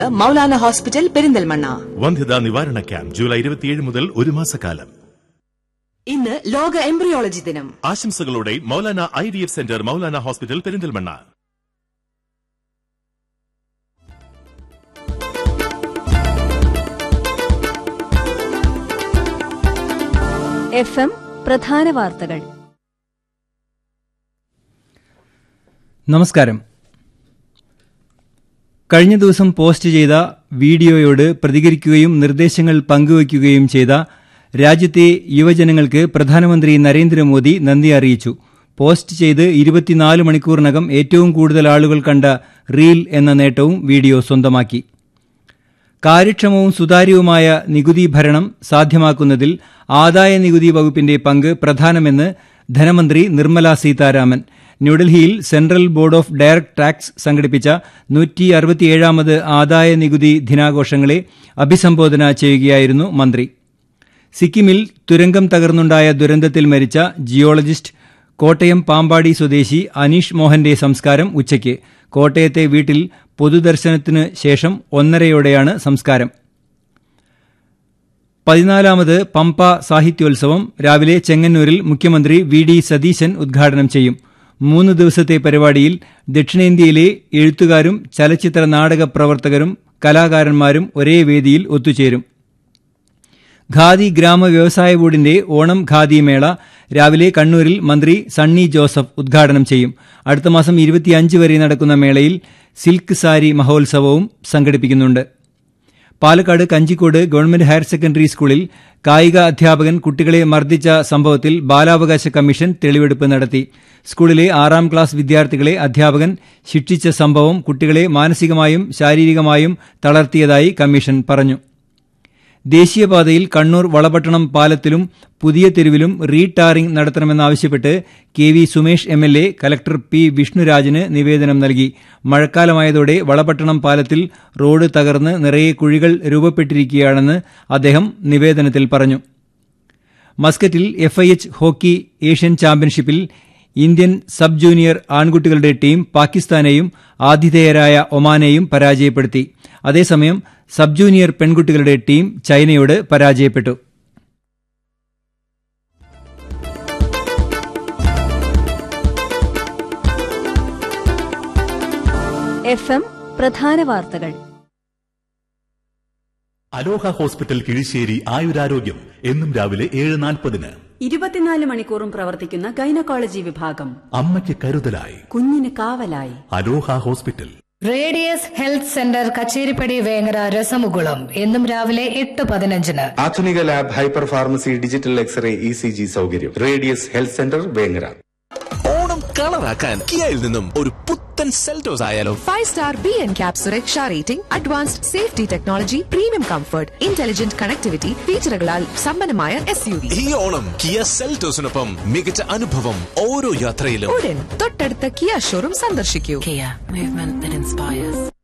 Maulana hospital Perinthalmanna വന്ധ്യതാ നിവാരണ camp July ഇരുപത്തിയേഴ് മുതൽ ഒരു മാസക്കാലം ഇന്ന് ലോക എംബ്രിയോളജി ദിനം ആശംസകളോടെ Maulana I V F centre Maulana hospital Perinthalmanna F M പ്രധാന വാർത്തകൾ നമസ്കാരം കഴിഞ്ഞ ദിവസം പോസ്റ്റ് ചെയ്ത വീഡിയോയോട് പ്രതികരിക്കുകയും നിർദ്ദേശങ്ങൾ പങ്കുവയ്ക്കുകയും ചെയ്ത രാജ്യത്തെ യുവജനങ്ങൾക്ക് പ്രധാനമന്ത്രി നരേന്ദ്രമോദി നന്ദി അറിയിച്ചു പോസ്റ്റ് ചെയ്ത് ഇരുപത്തിനാല് മണിക്കൂറിനകം ഏറ്റവും കൂടുതൽ ആളുകൾ കണ്ട റീൽ എന്ന നേട്ടവും വീഡിയോ സ്വന്തമാക്കി കാര്യക്ഷമവും സുതാര്യവുമായ നികുതി ഭരണം സാധ്യമാക്കുന്നതിൽ ആദായ നികുതി വകുപ്പിന്റെ പങ്ക് പ്രധാനമെന്ന് ധനമന്ത്രി നിർമ്മല സീതാരാമൻ ന്യൂഡൽഹിയിൽ central board of direct tax സംഘടിപ്പിച്ച നൂറ്റി അറുപത്തിയേഴാമത് ആദായ നികുതി ദിനാഘോഷങ്ങളെ അഭിസംബോധന ചെയ്യുകയായിരുന്നു മന്ത്രി സിക്കിമിൽ തുരങ്കം തകർന്നുണ്ടായ ദുരന്തത്തിൽ മരിച്ച ജിയോളജിസ്റ്റ് കോട്ടയം പാമ്പാടി സ്വദേശി അനീഷ് മോഹന്റെ സംസ്കാരം ഉച്ചയ്ക്ക് കോട്ടയത്തെ വീട്ടിൽ പൊതുദർശനത്തിന് ശേഷം ഒന്നരയോടെയാണ് സംസ്കാരം പതിനാലാമത് പമ്പ സാഹിത്യോത്സവം രാവിലെ ചെങ്ങന്നൂരിൽ മുഖ്യമന്ത്രി വി ഡി സതീശൻ ഉദ്ഘാടനം ചെയ്യും മൂന്ന് ദിവസത്തെ പരിപാടിയിൽ ദക്ഷിണേന്ത്യയിലെ എഴുത്തുകാരും ചലച്ചിത്ര നാടക പ്രവർത്തകരും കലാകാരന്മാരും ഒരേ വേദിയിൽ ഒത്തുചേരും ഖാദി ഗ്രാമ വ്യവസായ ബോർഡിന്റെ ഓണം ഖാദി മേള രാവിലെ കണ്ണൂരിൽ മന്ത്രി സണ്ണി ജോസഫ് ഉദ്ഘാടനം ചെയ്യും അടുത്ത മാസം ഇരുപത്തിയഞ്ച് വരെ നടക്കുന്ന മേളയിൽ സിൽക്ക് സാരി മഹോത്സവവും സംഘടിപ്പിക്കുന്നുണ്ട് Palakkad Kanjikode government higher secondary സ്കൂളിൽ കായിക അധ്യാപകൻ കുട്ടികളെ മർദ്ദിച്ച സംഭവത്തിൽ ബാലാവകാശ കമ്മീഷൻ തെളിവെടുപ്പ് നടത്തി സ്കൂളിലെ ആറാം ക്ലാസ് വിദ്യാർത്ഥികളെ അധ്യാപകൻ ശിക്ഷിച്ച സംഭവം കുട്ടികളെ മാനസികമായും ശാരീരികമായും തളർത്തിയതായി കമ്മീഷൻ പറഞ്ഞു ദേശീയപാതയിൽ കണ്ണൂർ വളപട്ടണം പാലത്തിലും പുതിയ തെരുവിലും റീടാറിംഗ് നടത്തണമെന്നാവശ്യപ്പെട്ട് K V Sumesh M L A collector P വിഷ്ണുരാജിന് നിവേദനം നൽകി മഴക്കാലമായതോടെ വളപട്ടണം പാലത്തിൽ റോഡ് തകർന്ന് നിറയെ കുഴികൾ രൂപപ്പെട്ടിരിക്കുകയാണെന്ന് അദ്ദേഹം നിവേദനത്തിൽ പറഞ്ഞു മസ്കറ്റിൽ എഫ്ഐഎച്ച് ഹോക്കി ഏഷ്യൻ ചാമ്പ്യൻഷിപ്പിൽ ഇന്ത്യൻ സബ് ജൂനിയർ ആൺകുട്ടികളുടെ ടീം പാകിസ്ഥാനെയും ആതിഥേയരായ ഒമാനെയും പരാജയപ്പെടുത്തി അതേസമയം സബ് ജൂനിയർ പെൺകുട്ടികളുടെ ടീം ചൈനയോട് പരാജയപ്പെട്ടു എഫ് എം പ്രധാന വാർത്തകൾ അലോഹ ഹോസ്പിറ്റൽ കിഴിശ്ശേരി ആയുരാരോഗ്യം എന്നും രാവിലെ ഏഴ് നാൽപ്പതിന് ഇരുപത്തിനാല് മണിക്കൂറും പ്രവർത്തിക്കുന്ന ഗൈനക്കോളജി വിഭാഗം അമ്മയ്ക്ക് കരുതലായി കുഞ്ഞിന് കാവലായി Aloha hospital radius health centre Kacheripadi Vengara രസമുകുളം എന്നും രാവിലെ എട്ട് പതിനഞ്ചിന് ആധുനിക lab hyper pharmacy digital x-ray E C G സൗകര്യം radius health centre Vengara Onam കളറാക്കാൻ കിയയിൽ നിന്നും ഒരു പുത്തൻ സെൽറ്റോസ് ആയാലോ Five star BN Cap സുരക്ഷാ rating advanced safety technology premium comfort intelligent connectivity ഫീച്ചറുകളാൽ സമ്പന്നമായ എസ് യു വി ഈ ഓണം കിയ സെൽറ്റോസിനൊപ്പം മികച്ച അനുഭവം ഓരോ യാത്രയിലും ഉടൻ തൊട്ടടുത്ത കിയ ഷോറൂം സന്ദർശിക്കൂ മൂവ്മെന്റ് ഇൻസ്പയർസ്